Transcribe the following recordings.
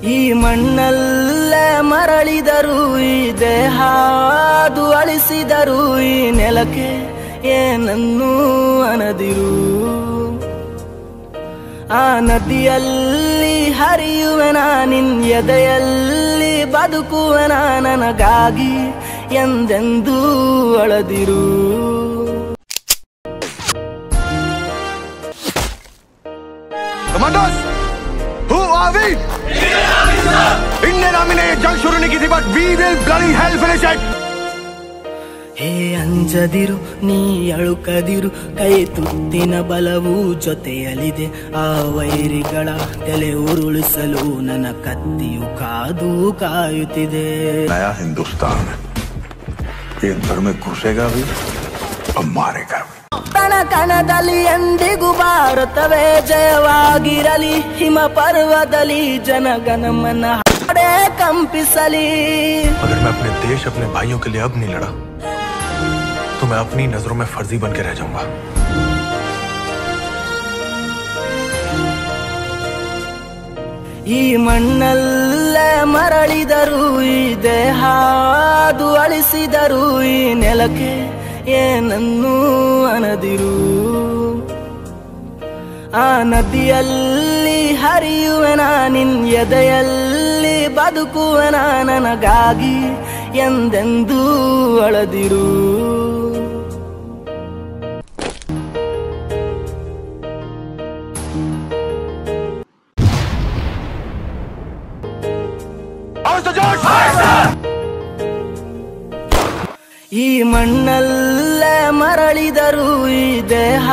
ಈ ಮಣ್ಣಲ್ಲೇ ಮರಳಿದರು ಈ ದೇಹಾದು ಅಳಿಸಿದರು ಈ ನೆಲಕ್ಕೆ ಏನನ್ನೂ ಅನದಿರು ಆ ನದಿಯಲ್ಲಿ ಹರಿಯುವೆನ ನಿನ್ ಎದೆಯಲ್ಲಿ ಬದುಕುವೆನ ನನಗಾಗಿ ಎಂದೆಂದೂ ಅಳದಿರು commandos who are we Indian army ने ये जंग शुरू नहीं की थी but we will bloody hell finish it ಹೇ ಅಂಜದಿರು ನೀ ಅಳುಕದಿರು ಕೈ ತುತ್ತಿನ ಬಲವು ಜೊತೆಯಲಿದೆ ಆ ವೈರಿಗಳ ತಲೆ ಉರುಳಿಸಲು ನನ್ನ ಕತ್ತಿಯು ಕಾದು ಕಾಯುತ್ತಿದೆ नया हिंदुस्तान है ये अंदर में घुसेगा भी और मारेगा भी ಕಣ ಕಣದಲ್ಲಿ ಎಂದಿಗೂ ಭಾರತವೇ ಜಯವಾಗಿರಲಿ ಹಿಮ ಪರ್ವದಲ್ಲಿ ಜನಗಣಮನ ಹಾಡೇ ಕಂಪಿಸಲಿ अगर मैं अपने देश अपने भाइयों के लिए अब नहीं लड़ा तो मैं अपनी नजरों में फर्जी बन के रह जाऊंगा ಈ ಮಣ್ಣಲ್ಲೇ ಮರಳಿದರು ಈ ದೇಹಾದು ಅಳಿಸಿದರು ಈ ನೆಲಕ್ಕೆ ಏನನ್ನೂ ಅನದಿರು ಆ ನದಿಯಲ್ಲಿ ಹರಿಯುವೆನ ನಿನ್ ಎದೆಯಲ್ಲಿ ಬದುಕುವೆನ ನನಗಾಗಿ ಎಂದೆಂದೂ ಅಳದಿರು How's the George? ಈ ಮಣ್ಣಲ್ಲೇ ಮರಳಿದರು ಈ ದೇಹ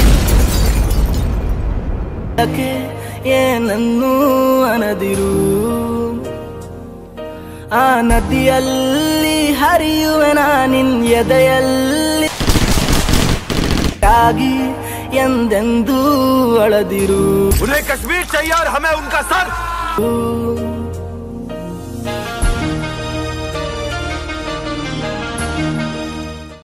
ಕ್ಕೆ ಏನನ್ನೂ ಅನದಿರು ಆ ನದಿಯಲ್ಲಿ ಹರಿಯುವೆನ ನಿನ್ ಎದೆಯಲ್ಲಿ ಆಗಿ ಎಂದೆಂದೂ ಅಳದಿರು उन्हें कश्मीर चाहिए और हमें उनका सर